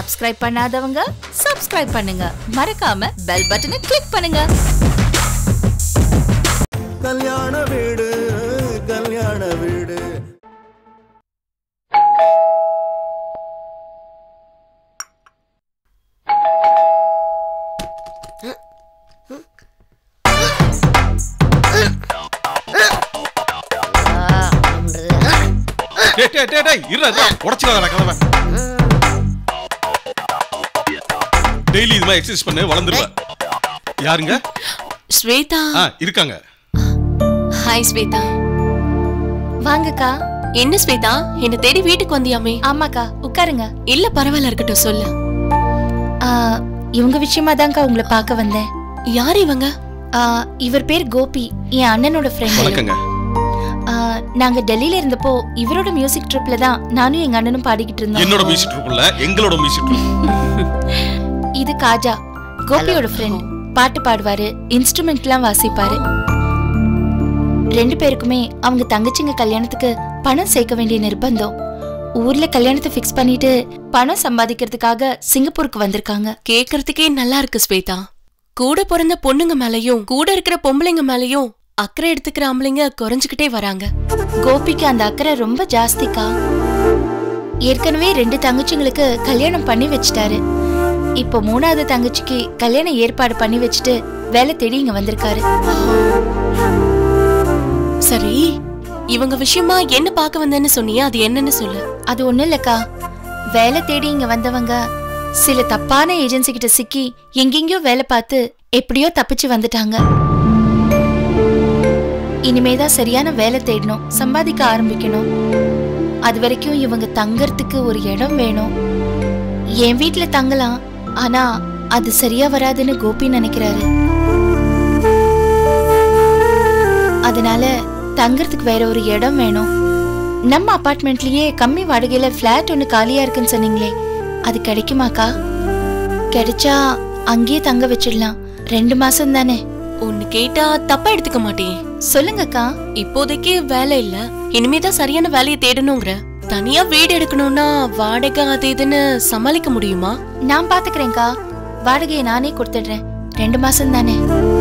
Subscribe பண்ணாதவங்க subscribe பண்ணுங்க மறக்காம பெல் பட்டனை கிளிக் பண்ணுங்க கல்யாண வீடு கல்யாண வீடு டேய் டேய் டேய் டேய் இருடா இருடா உடைச்சிடாதடா கதவை டெய்லி இது மாதிரி எக்ஸசைஸ் பண்ணு வளர்ந்துருவ யாருங்க ஸ்வேதா ஆ இருக்காங்க ஹாய் ஸ்வேதா வாங்கக்கா என்ன ஸ்வேதா என்ன தேடி வீட்டுக்கு வந்தியாமே ஆமாக்கா உட்காருங்க இல்ல பரவாயில்ல இருக்கட்டும் சொல்லு ஆ, இவங்க விஷயமா தான்க்கா உங்களை பார்க்க வந்தேன் யார் இவங்க ஆ, இவர் பேர் கோபி என் அண்ணனோட ஃப்ரெண்ட் வணக்கங்க நாங்க டெல்லியில இருந்தப்போ இவரோட மியூசிக் ட்ரிப்ல தான் நானும் எங்க அண்ணனும் பாடிக்கிட்டு இருந்தோம் என்னோட மியூசிக் ட்ரூப் இல்ல எங்களோட மியூசிக் ட்ரூப் இது காஜா கோபியோட ஃப்ரெண்ட் பாட்டு பாடுவாரு இன்ஸ்ட்ருமெண்ட்லாம் வாசிப்பாரு ரெண்டு பேருக்குமே அவங்க தங்கச்சிங்க கல்யாணத்துக்கு பணம் சேர்க்க வேண்டிய நிர்பந்தம் ஊர்ல கல்யாணத்தை ஃபிக்ஸ் பண்ணிட்டு பணம் சம்பாதிக்கிறதுக்காக சிங்கப்பூருக்கு வந்திருக்காங்க கேக்குறதுக்கே நல்லா இருக்கு ஸ்வேதா கூட பிறந்த பொண்ணுங்க மேலயும் கூட இருக்கிற பொம்பளைங்க மேலயும் அக்கறை எடுத்துக்கிற ஆம்பளைங்க குறைஞ்சுக்கிட்டே வராங்க கோபிக்கு அந்த அக்கறை ரொம்ப ஜாஸ்திக்கா ஏற்கனவே ரெண்டு தங்கச்சிங்களுக்கு கல்யாணம் பண்ணி வச்சிட்டாரு இப்போ மூணாவது தங்கச்சிக்கு கல்யாண ஏற்பாடு பண்ணி வச்சுட்டு வேலை தேடி இங்க வந்திருக்காரு சரி இவங்க விஷயமா என்ன பார்க்க வந்தேன்னு சொன்னியா அது என்னன்னு சொல்லு அது ஒண்ணும் இல்லக்கா வேலை தேடி இங்க வந்தவங்க சில தப்பான ஏஜென்சி கிட்ட சிக்கி எங்கெங்கயோ வேலை பார்த்து எப்படியோ தப்பிச்சு வந்துட்டாங்க இனிமேதான் சரியான வேலை தேடணும் சம்பாதிக்க ஆரம்பிக்கணும் அது வரைக்கும் இவங்க தங்கறதுக்கு ஒரு இடம் வேணும் என் வீட்ல தங்கலாம் ஆனா அது சரியா வராதுன்னு கோபி நினைக்கிறாரு அதனால தங்கறதுக்கு வேற ஒரு இடம் வேணும் நம்ம அபார்ட்மெண்ட்லயே கம்மி வாடகையில ஃபிளாட் ஒன்னு காலியா இருக்குன்னு சொன்னீங்களே அது கிடைக்குமாக்கா கிடைச்சா அங்கேயே தங்க வச்சிடலாம் ரெண்டு மாசம் தானே ஒன்னு கேட்டா தப்பா எடுத்துக்க மாட்டேன் சொல்லுங்கக்கா இப்போதைக்கு வேலை இல்ல இனிமேதான் சரியான வேலையை தேடணுங்கிற தனியா வீடு எடுக்கணும்னா வாடகை அது இதுன்னு சமாளிக்க முடியுமா நான் பாத்துக்கிறேன்க்கா வாடகையை நானே கொடுத்துடுறேன் ரெண்டு மாசம் தானே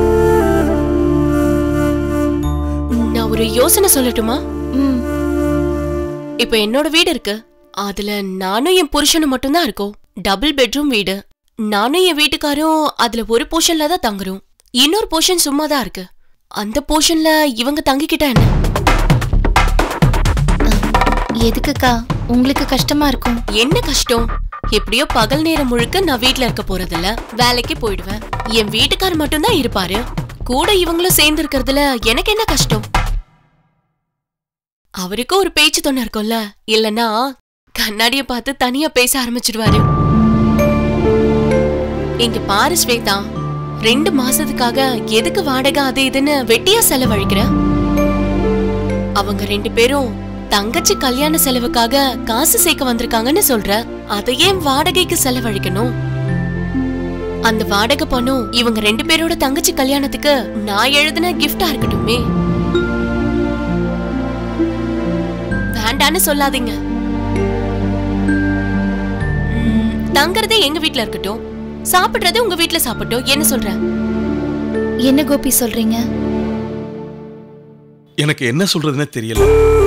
நான் ஒரு யோசனை சொல்லட்டுமா ம் இப்ப என்னோட வீடு இருக்கு அதுல நானும் என் புருஷனும் மட்டும்தான் இருக்கோம் டபுள் பெட்ரூம் வீடு நானும் என் வீட்டுக்காரும் அதுல ஒரு போர்ஷன்ல தான் தங்குறோம் இன்னொரு போர்ஷன் சும்மா தான் இருக்கு அந்த போர்ஷன்ல இவங்க தங்கிக்கிட்டா என்ன எதுக்குக்கா உங்களுக்கு கஷ்டமா இருக்கும் என்ன கஷ்டம் எப்படியோ பகல் நேரம் முழுக்க நான் வீட்ல இருக்க போறதில்ல வேலைக்கு போயிடுவேன் என் வீட்டுக்கார் மட்டும்தான் இருப்பாரு கூட இவங்களும் சேர்ந்து இருக்கிறதுல எனக்கு என்ன கஷ்டம் அவருக்கு ஒரு பேச்சு தொண்ணு இருக்கும்ல இல்லனா கண்ணாடிய பார்த்து தனியா பேச ஆரம்பிச்சிடுவாரு இங்க பாரு ஸ்வேதா ரெண்டு மாசத்துக்காக எதுக்கு வாடகை அது இதுன்னு வெட்டியா செலவழிக்கிற அவங்க ரெண்டு பேரும் தங்கச்சி கல்யாண செலவுக்காக காசு சேர்க்க வந்திருக்காங்கன்னு சொல்ற அதை ஏன் வாடகைக்கு செலவழிக்கணும் அந்த வாடகை பணம் இவங்க ரெண்டு பேரோட தங்கச்சி கல்யாணத்துக்கு நான் எழுதின கிஃப்டா இருக்கட்டுமே வேண்டான்னு சொல்லாதீங்க ம், தங்கறதே எங்க வீட்ல இருக்கட்டும் சாப்பிடுறது உங்க வீட்ல சாப்பிட்டோம் என்ன சொல்ற என்ன கோபி சொல்றீங்க எனக்கு என்ன சொல்றதுன்னே தெரியல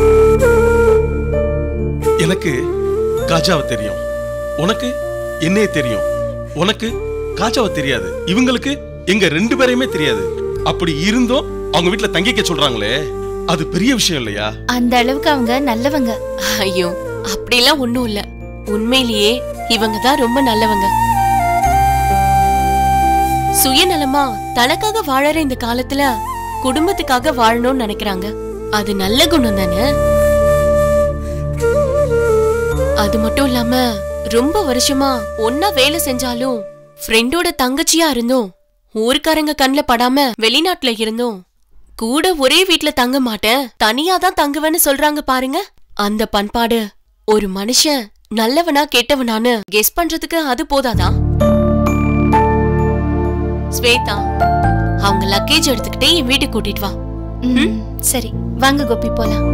எனக்கு காஜாவை தெரியும் உனக்கு என்னைய தெரியும் உனக்கு காஜாவை தெரியாது இவங்களுக்கு எங்க ரெண்டு பேரையுமே தெரியாது அப்படி இருந்தும் அவங்க வீட்ல தங்கிக்க சொல்றாங்களே அது பெரிய விஷயம் இல்லையா அந்த அளவுக்கு அவங்க நல்லவங்க ஐயோ அப்படிலாம் ஒண்ணும் இல்ல உண்மையிலேயே இவங்க தான் ரொம்ப நல்லவங்க சுயநலமா தனக்காக வாழற இந்த காலத்துல குடும்பத்துக்காக வாழணும்னு நினைக்கிறாங்க அது நல்ல குணம் தானே அது மட்டும் இல்லாம ரொம்ப வருஷமா ஒன்னா வேலை செஞ்சாலும் ஃப்ரெண்டோட தங்கச்சியா இருந்தோம் ஊர்க்காரங்க கண்ணுல படாம வெளிநாட்டுல இருந்தோம் கூட ஒரே வீட்ல தங்க மாட்டேன் தனியா தான் தங்குவேன்னு சொல்றாங்க பாருங்க அந்த பண்பாடு ஒரு மனுஷன் நல்லவனா கெட்டவனான்னு கெஸ் பண்றதுக்கு அது போதாதா ஸ்வேதா அவங்க லக்கேஜ் எடுத்துக்கிட்டே என் வீட்டுக்கு கூட்டிட்டு வா ம், சரி வாங்க கோபி போலாம்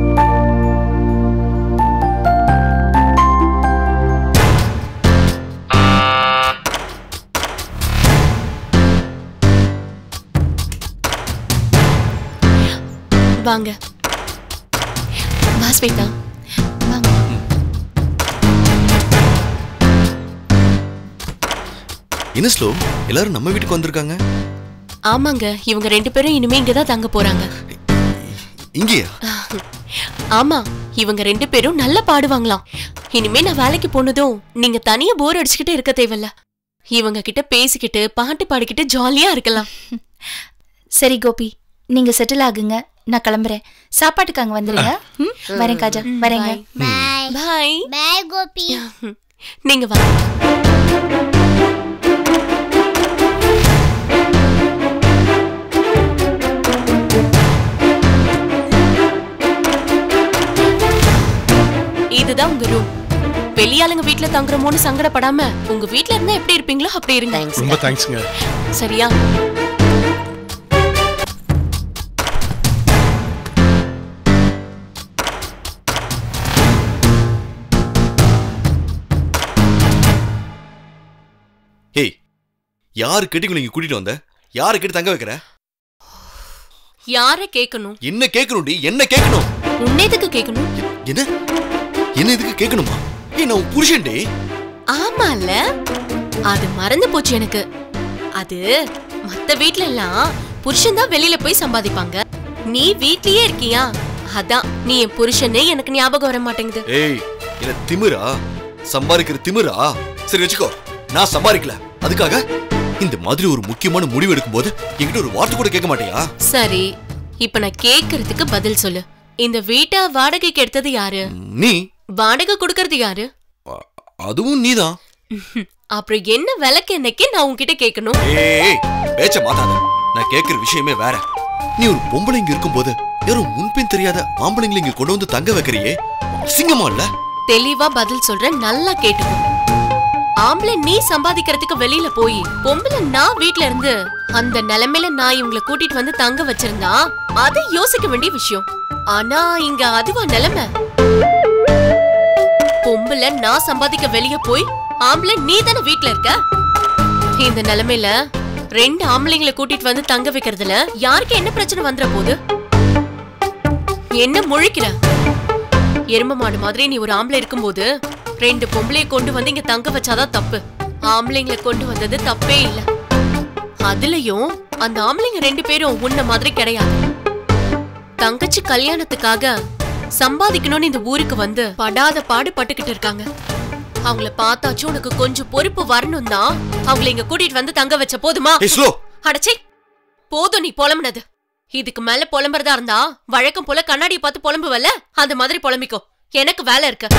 வாங்க வா ஸ்வேதா வாங்க என்ன ஸ்லோ எல்லாரும் நம்ம வீட்டுக்கு வந்திருக்காங்க ஆமாங்க இவங்க ரெண்டு பேரும் இனிமே இங்கதான் தங்க போறாங்க இங்கேயா ஆமா இவங்க ரெண்டு பேரும் நல்லா பாடுவாங்களாம் இனிமே நான் வேலைக்கு போனதும் நீங்க தனியா போர் அடிச்சுக்கிட்டு இருக்க தேவையில்ல இவங்க கிட்ட பேசிக்கிட்டு பாட்டு பாடிக்கிட்டு ஜாலியா இருக்கலாம் சரி கோபி நீங்க செட்டில் ஆகுங்க நான் கிளம்புறேன் சாப்பாட்டுக்கு அங்க வந்துருங்க ம்? வரேன் காஜா வரேங்க பாய் பாய் பாய் கோபி நீங்க வாங்க இதுதான் உங்க ரூம் வெளியாளுங்க வீட்ல தங்குறமோன்னு சங்கடப்படாம உங்க வீட்ல இருந்தா எப்படி இருப்பீங்களோ அப்படி இருங்க ரொம்ப தேங்க்ஸ்ங்க சரியா ஏய் யாரு கேட்டு நீங்க கூட்டிட்டு வந்த யாரு கேட்டு தங்க வைக்கிற யார கேட்கணும் என்ன கேட்கணும்டி என்ன கேட்கணும் உன்னேதுக்கு கேட்கணும் என்ன என்ன இதுக்கு கேட்கணுமா ஏய் நான் உன் புருஷன்டே ஆமால அது மறந்து போச்சு எனக்கு அது மத்த வீட்ல எல்லாம் புருஷன் தான் வெளியில போய் சம்பாதிப்பாங்க நீ வீட்லயே இருக்கியா அதான் நீ என் புருஷனே எனக்கு ஞாபகம் வர மாட்டேங்குது ஏய் என்ன திமிரா சம்பாதிக்கிற திமிரா சரி வச்சுக்கோ நான் சம்பாதிக்கல அதுக்காக இந்த மாதிரி ஒரு முக்கியமான முடிவு எடுக்கும்போது என்கிட்ட ஒரு வார்த்தை கூட கேட்க மாட்டியா சரி இப்ப நான் கேக்குறதுக்கு பதில் சொல்லு இந்த வீட்டை வாடகைக்கு எடுத்தது யாரு நீ வாடகை கொடுக்கறது யாரு அ- அதுவும் நீதான் அப்புறம் என்ன விலைக்கு என்னைக்கு நான் உன்கிட்ட கேட்கணும் ஏய் பேச்ச மாத்தாத நான் கேக்குற விஷயமே வேற நீ ஒரு பொம்பளை இங்க இருக்கும்போது யாரும் முன்பின் தெரியாத ஆம்பளைங்களை இங்க கொண்டு வந்து தங்க வைக்கிறியே அசிங்கமா இல்ல தெளிவா பதில் சொல்றேன் நல்லா கேட்டுக்கோ ஆம்பளை நீ சம்பாதிக்கிறதுக்கு வெளியில போய் பொம்பளை நான் வீட்ல இருந்து அந்த நிலைமையில நான் இவங்களை கூட்டிட்டு வந்து தங்க வச்சிருந்தா அது யோசிக்க வேண்டிய விஷயம் ஆனா இங்க அதுவா நிலைமை பொம்பளை நான் சம்பாதிக்க வெளிய போய் ஆம்பளை நீ தானே வீட்ல இருக்க இந்த நிலைமையில ரெண்டு ஆம்பளைங்களை கூட்டிட்டு வந்து தங்க வைக்கிறதுல யாருக்கு என்ன பிரச்சனை வந்துற போகுது என்ன முழிக்கிற எரும மாடு மாதிரி நீ ஒரு ஆம்பளை இருக்கும்போது ரெண்டு பொம்பளைய கொண்டு வந்து இங்க தங்க வச்சாதான் தப்பு ஆம்பளைங்களை கொண்டு வந்தது தப்பே இல்ல அதுலயும் அந்த ஆம்பளைங்க ரெண்டு பேரும் உன்ன மாதிரி கிடையாது தங்கச்சி கல்யாணத்துக்காக சம்பாதிக்கணும்னு இந்த ஊருக்கு வந்து படாத பாடு பட்டுக்கிட்டு இருக்காங்க அவங்கள பார்த்தாச்சும் உனக்கு கொஞ்சம் பொறுப்பு வரணும் தான் அவங்கள இங்க கூட்டிட்டு வந்து தங்க வச்ச போதுமா ஏய் ஸ்லோ அடச்சே போதும் நீ புலம்புனது இதுக்கு மேல புலம்புறதா இருந்தா வழக்கம் போல கண்ணாடியை பார்த்து புலம்புவல்ல அந்த மாதிரி புலம்பிக்கோ எனக்கு வேலை இருக்கு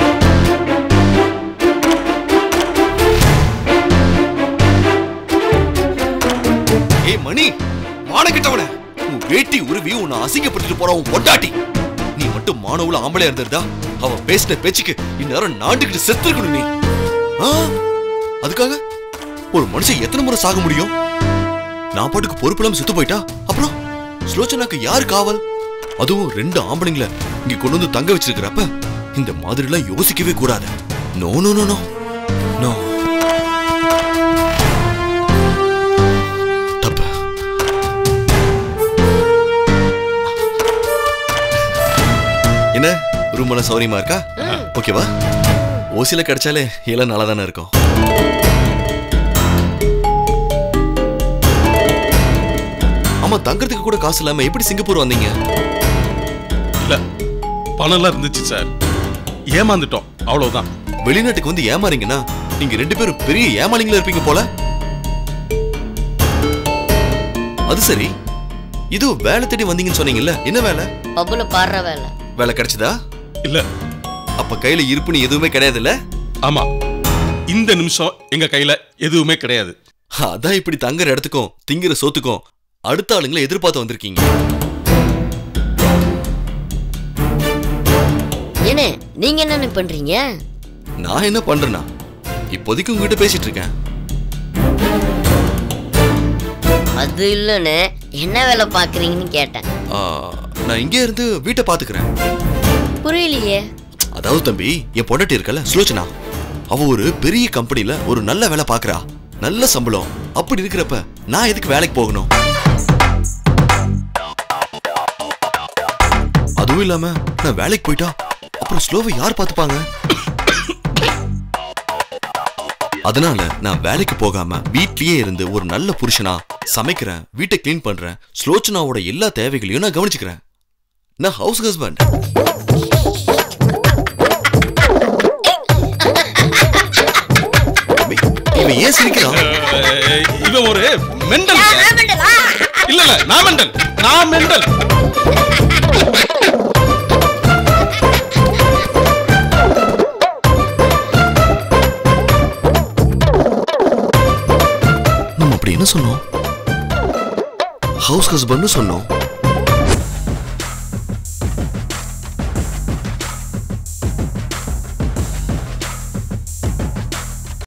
ஏய் மணி மானக்கிட்டவன உன் வேட்டி உருவி உன்னை அசிங்கப்படுத்திட்டு போற உன் பொண்டாட்டி நீ மட்டும் மானவுல ஆம்பளையா இருந்திருந்தா அவ பேசின பேச்சுக்கு இந்நேரம் நாண்டுகிட்டு செத்துருக்கணும் நீ ஆ? அதுக்காக ஒரு மனுஷன் எத்தனை முறை சாக முடியும் நான் பாட்டுக்கு பொறுப்பில்லாம செத்து போயிட்டா அப்புறம் ஸ்லோச்சனாக்கு யாரு காவல் அதுவும் ரெண்டு ஆம்பளைங்கள இங்க கொண்டு வந்து தங்க வச்சிருக்கிறப்ப இந்த மாதிரி எல்லாம் யோசிக்கவே கூடாது no no no no no தப்பு என்ன ரூம் எல்லாம் சௌரியமா இருக்கா ஓகேவா ஓசில கிடைச்சாலே எல்லாம் நல்லா தானே இருக்கும் ஆமா தங்கறதுக்கு கூட காசு இல்லாம எப்படி சிங்கப்பூர் வந்தீங்க இல்ல பணம் எல்லாம் இருந்துச்சு சார் ஏமாந்துட்டோம் அவ்வளவுதான் வெளிநாட்டுக்கு வந்து ஏமாறீங்கன்னா நீங்க ரெண்டு பேரும் பெரிய ஏமாளிங்களா இருப்பீங்க போல அது சரி இது வேலை தேடி வந்தீங்கன்னு சொன்னீங்கல்ல என்ன வேலை பப்புல பாடுற வேலை வேலை கிடைச்சதா இல்ல அப்ப கையில இருப்புன்னு எதுவுமே கிடையாதுல்ல ஆமா இந்த நிமிஷம் எங்க கையில எதுவுமே கிடையாது அதான் இப்படி தங்குற இடத்துக்கும் திங்கிற சோத்துக்கும் அடுத்த ஆளுங்களை எதிர்பார்த்து வந்திருக்கீங்க ஏனே நீங்க என்ன பண்றீங்க நான் என்ன பண்றேன்னா இப்போதைக்கு உங்ககிட்ட பேசிட்டு இருக்கேன் அது இல்லைன்னு என்ன வேலை பாக்குறீங்கன்னு கேட்டேன் ஆ, நான் இங்கே இருந்து வீட்டை பாத்துக்கிறேன் புரியலையே அதாவது தம்பி என் பொண்டாட்டி இருக்கல சுலோச்சனா அவ ஒரு பெரிய கம்பெனில ஒரு நல்ல வேலை பாக்குறா நல்ல சம்பளம் அப்படி இருக்கிறப்ப நான் எதுக்கு வேலைக்கு போகணும் அதுவும் இல்லாம நான் வேலைக்கு போயிட்டா அப்புறம் ஸ்லோவை யார் பார்த்துப்பாங்க அதனால நான் வேலைக்கு போகாம வீட்லயே இருந்து ஒரு நல்ல புருஷனா சமைக்கிறேன் வீட்டை க்ளீன் பண்றேன் ஸ்லோச்சனாவோட எல்லா தேவைகளையும் நான் கவனிச்சுக்கிறேன் நான் ஹவுஸ் ஹஸ்பண்ட் இவன் ஏன் சிரிக்கிறான் அஹ், இவன் ஒரு மெண்டல் இல்ல இல்ல நான் மெண்டல் நான் மெண்டல் நம்ம அப்படி என்ன சொன்னோம் ஹவுஸ் ஹஸ்பண்ட் சொன்னோம்